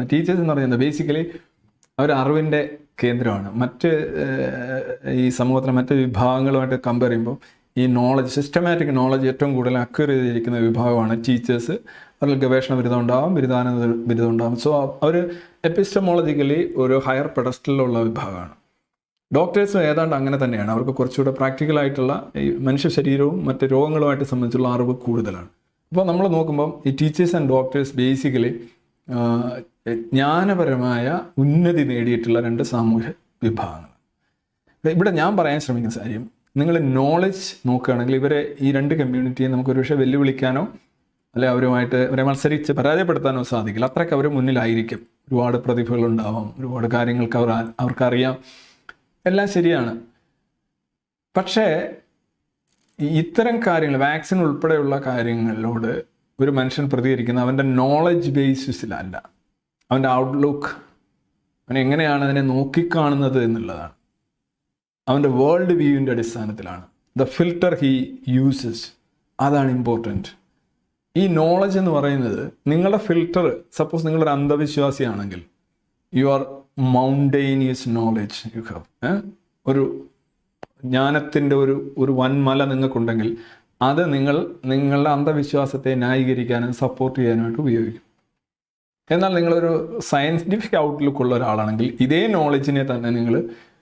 important teachers എന്ന് പറയുന്നത് basically അവർ അറിവിൻ്റെ കേന്ദ്രമാണ് മറ്റ് ഏഹ്, ഈ സമൂഹത്തിലെ മറ്റ് വിഭാഗങ്ങളുമായിട്ട് കമ്പയർ ചെയ്യുമ്പോൾ ഈ നോളജ് സിസ്റ്റമാറ്റിക് നോളജ് ഏറ്റവും കൂടുതൽ അക്വയർ ചെയ്തിരിക്കുന്ന വിഭാഗമാണ് ടീച്ചേഴ്സ് അവരിൽ ഗവേഷണ ബിരുദം ഉണ്ടാവും ബിരുദാനന്ദ ബിരുദം ഉണ്ടാവും സോ അവർ എപ്പിസ്റ്റമോളജിക്കലി ഒരു ഹയർ പെഡസ്റ്റലിലുള്ള വിഭാഗമാണ് ഡോക്ടേഴ്സും ഏതാണ്ട് അങ്ങനെ തന്നെയാണ് അവർക്ക് കുറച്ചുകൂടെ പ്രാക്ടിക്കലായിട്ടുള്ള ഈ മനുഷ്യ ശരീരവും മറ്റ് രോഗങ്ങളുമായിട്ട് സംബന്ധിച്ചുള്ള അറിവ് കൂടുതലാണ് അപ്പോൾ നമ്മൾ നോക്കുമ്പം ഈ ടീച്ചേഴ്സ് ആൻഡ് ഡോക്ടേഴ്സ് ബേസിക്കലി ജ്ഞാനപരമായ ഉന്നതി നേടിയിട്ടുള്ള രണ്ട് സാമൂഹ്യ വിഭാഗങ്ങൾ ഇവിടെ ഞാൻ പറയാൻ ശ്രമിക്കുന്ന കാര്യം നിങ്ങൾ നോളജ് നോക്കുകയാണെങ്കിൽ ഇവരെ ഈ രണ്ട് കമ്മ്യൂണിറ്റിയെ നമുക്ക് ഒരുപക്ഷെ വെല്ലുവിളിക്കാനോ അല്ലെ അവരുമായിട്ട് അവരെ മത്സരിച്ച് പരാജയപ്പെടുത്താനോ സാധിക്കില്ല അത്രയ്ക്ക് അവർ മുന്നിലായിരിക്കും ഒരുപാട് പ്രതിഭകളുണ്ടാവാം ഒരുപാട് കാര്യങ്ങൾക്ക് അവർ അവർക്കറിയാം എല്ലാം ശരിയാണ് പക്ഷേ ഈ ഇത്തരം കാര്യങ്ങൾ വാക്സിൻ ഉൾപ്പെടെയുള്ള കാര്യങ്ങളിലോട് ഒരു മനുഷ്യൻ പ്രതികരിക്കുന്ന അവൻ്റെ നോളജ് ബേസിസിലല്ല അവൻ്റെ ഔട്ട്ലുക്ക് അവൻ എങ്ങനെയാണ് അതിനെ നോക്കിക്കാണുന്നത് എന്നുള്ളതാണ് അവൻ്റെ വേൾഡ് വ്യൂവിൻ്റെ അടിസ്ഥാനത്തിലാണ് ദ ഫിൽട്ടർ ഹി യൂസസ് അതാണ് ഇമ്പോർട്ടൻറ്റ് ഈ നോളജ് എന്ന് പറയുന്നത് നിങ്ങളുടെ ഫിൽട്ടർ സപ്പോസ് നിങ്ങളൊരു അന്ധവിശ്വാസിയാണെങ്കിൽ യു ആർ മൗണ്ടെയിനിയസ് നോളജ് യു ഹാവ് ഒരു ജ്ഞാനത്തിൻ്റെ ഒരു ഒരു വൻമല നിങ്ങൾക്കുണ്ടെങ്കിൽ അത് നിങ്ങൾ നിങ്ങളുടെ അന്ധവിശ്വാസത്തെ ന്യായീകരിക്കാനും സപ്പോർട്ട് ചെയ്യാനുമായിട്ട് ഉപയോഗിക്കും എന്നാൽ നിങ്ങളൊരു സയൻറ്റിഫിക് ഔട്ട്ലുക്ക് ഉള്ള ഒരാളാണെങ്കിൽ ഇതേ നോളജിനെ തന്നെ നിങ്ങൾ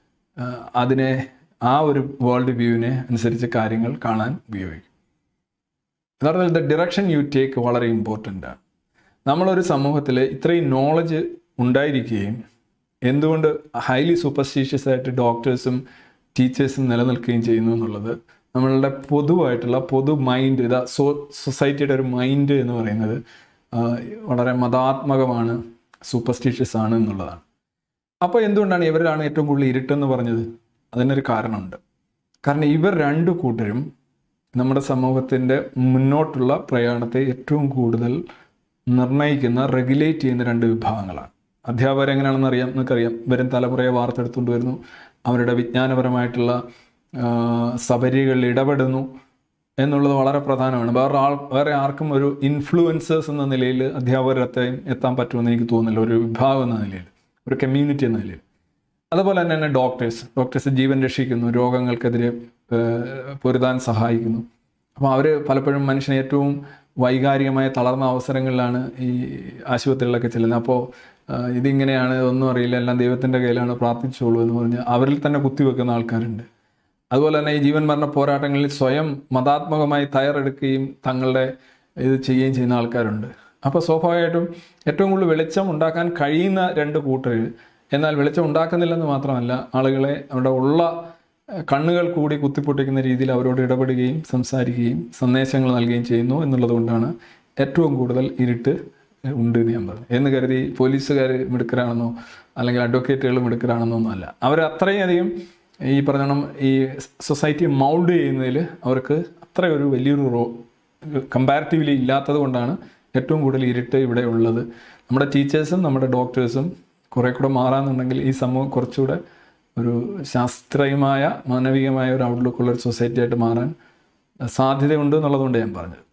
അതിനെ ആ ഒരു വേൾഡ് വ്യൂവിനെ അനുസരിച്ച് കാര്യങ്ങൾ കാണാൻ ഉപയോഗിക്കും യഥാർത്ഥത്തിൽ ദ ഡിറക്ഷൻ യു ടേക്ക് വളരെ ഇമ്പോർട്ടൻ്റ് ആണ് നമ്മളൊരു സമൂഹത്തിൽ ഇത്രയും നോളജ് ഉണ്ടായിരിക്കുകയും എന്തുകൊണ്ട് ഹൈലി സൂപ്പർസ്റ്റീഷ്യസ് ആയിട്ട് ഡോക്ടേഴ്സും ടീച്ചേഴ്സും നിലനിൽക്കുകയും ചെയ്യുന്നു എന്നുള്ളത് നമ്മളുടെ പൊതുവായിട്ടുള്ള പൊതു മൈൻഡ് ഇതാ സോ സൊസൈറ്റിയുടെ ഒരു മൈൻഡ് എന്ന് പറയുന്നത് ആ, വളരെ മതാത്മകമാണ് സൂപ്പർസ്റ്റീഷ്യസ് ആണ് എന്നുള്ളതാണ് അപ്പോൾ എന്തുകൊണ്ടാണ് ഇവരാണ് ഏറ്റവും കൂടുതൽ ഇരുട്ടെന്ന് പറഞ്ഞത് അതിനൊരു കാരണമുണ്ട് കാരണം ഇവർ രണ്ടു കൂട്ടരും നമ്മുടെ സമൂഹത്തിൻ്റെ മുന്നോട്ടുള്ള പ്രയാണത്തെ ഏറ്റവും കൂടുതൽ നിർണ്ണയിക്കുന്ന റെഗുലേറ്റ് ചെയ്യുന്ന രണ്ട് വിഭാഗങ്ങളാണ് അധ്യാപകർ എങ്ങനെയാണെന്ന് അറിയാം നിങ്ങൾക്കറിയാം വരും തലമുറയെ വാർത്തെടുത്തുകൊണ്ട് വരുന്നു അവരുടെ വിജ്ഞാനപരമായിട്ടുള്ള ആ, സബരികളിൽ ഇടപെടുന്നു എന്നുള്ളത് വളരെ പ്രധാനമാണ് വേറെ ആൾ വേറെ ആർക്കും ഒരു ഇൻഫ്ലുവൻസേഴ്സ് എന്ന നിലയിൽ അധ്യാപകരത്തെയും എത്താൻ പറ്റുമെന്ന് എനിക്ക് തോന്നുന്നില്ല ഒരു വിഭാഗം എന്ന നിലയിൽ ഒരു കമ്മ്യൂണിറ്റി എന്ന നിലയിൽ അതുപോലെ തന്നെ തന്നെ ഡോക്ടേഴ്സ് ഡോക്ടേഴ്സ് ജീവൻ രക്ഷിക്കുന്നു രോഗങ്ങൾക്കെതിരെ ഏഹ്, പൊരുതാൻ സഹായിക്കുന്നു അപ്പോൾ അവർ പലപ്പോഴും മനുഷ്യനെ ഏറ്റവും വൈകാരികമായ തളർന്ന അവസരങ്ങളിലാണ് ഈ ആശുപത്രികളിലൊക്കെ ചെല്ലുന്നത് അപ്പോൾ ആഹ്, ഇതിങ്ങനെയാണ് ഒന്നും അറിയില്ല എല്ലാം ദൈവത്തിൻ്റെ കയ്യിലാണ് പ്രാർത്ഥിച്ചോളൂ എന്ന് പറഞ്ഞ് അവരിൽ തന്നെ കുത്തിവെക്കുന്ന ആൾക്കാരുണ്ട് അതുപോലെ തന്നെ ഈ ജീവൻ മരണ പോരാട്ടങ്ങളിൽ സ്വയം മതാത്മകമായി തയ്യാറെടുക്കുകയും തങ്ങളുടെ ഇത് ചെയ്യുകയും ചെയ്യുന്ന ആൾക്കാരുണ്ട് അപ്പോൾ സ്വാഭാവികമായിട്ടും ഏറ്റവും കൂടുതൽ വെളിച്ചം ഉണ്ടാക്കാൻ കഴിയുന്ന രണ്ട് കൂട്ടർ എന്നാൽ വെളിച്ചം ഉണ്ടാക്കുന്നില്ലെന്ന് മാത്രമല്ല ആളുകളെ അവരുടെ ഉള്ള ഏഹ്, കണ്ണുകൾ കൂടി കുത്തിപ്പൊട്ടിക്കുന്ന രീതിയിൽ അവരോട് ഇടപെടുകയും സംസാരിക്കുകയും സന്ദേശങ്ങൾ നൽകുകയും ചെയ്യുന്നു എന്നുള്ളത് കൊണ്ടാണ് ഏറ്റവും കൂടുതൽ ഇരുട്ട് ഉണ്ട് എന്ന് ഞാൻ പറഞ്ഞു എന്ന് കരുതി പോലീസുകാർ മിടുക്കരാണെന്നോ അല്ലെങ്കിൽ അഡ്വക്കേറ്റുകൾ മിടുക്കരാണെന്നോ ഒന്നുമല്ല അവർ അത്രയും അധികം ഈ പറഞ്ഞോണം ഈ സൊസൈറ്റി മൗൾഡ് ചെയ്യുന്നതിൽ അവർക്ക് അത്ര ഒരു വലിയൊരു റോ കമ്പാരിറ്റീവ്ലി ഇല്ലാത്തത് കൊണ്ടാണ് ഏറ്റവും കൂടുതൽ ഇരുട്ട് ഇവിടെ ഉള്ളത് നമ്മുടെ ടീച്ചേഴ്സും നമ്മുടെ ഡോക്ടേഴ്സും കുറേ കൂടെ മാറാന്നുണ്ടെങ്കിൽ ഈ സമൂഹം കുറച്ചുകൂടെ ഒരു ശാസ്ത്രീയമായ മാനവികമായ ഒരു ഔട്ട്ലുക്കുള്ള ഒരു സൊസൈറ്റി ആയിട്ട് മാറാൻ സാധ്യതയുണ്ട് എന്നുള്ളതുകൊണ്ട് ഞാൻ പറഞ്ഞത്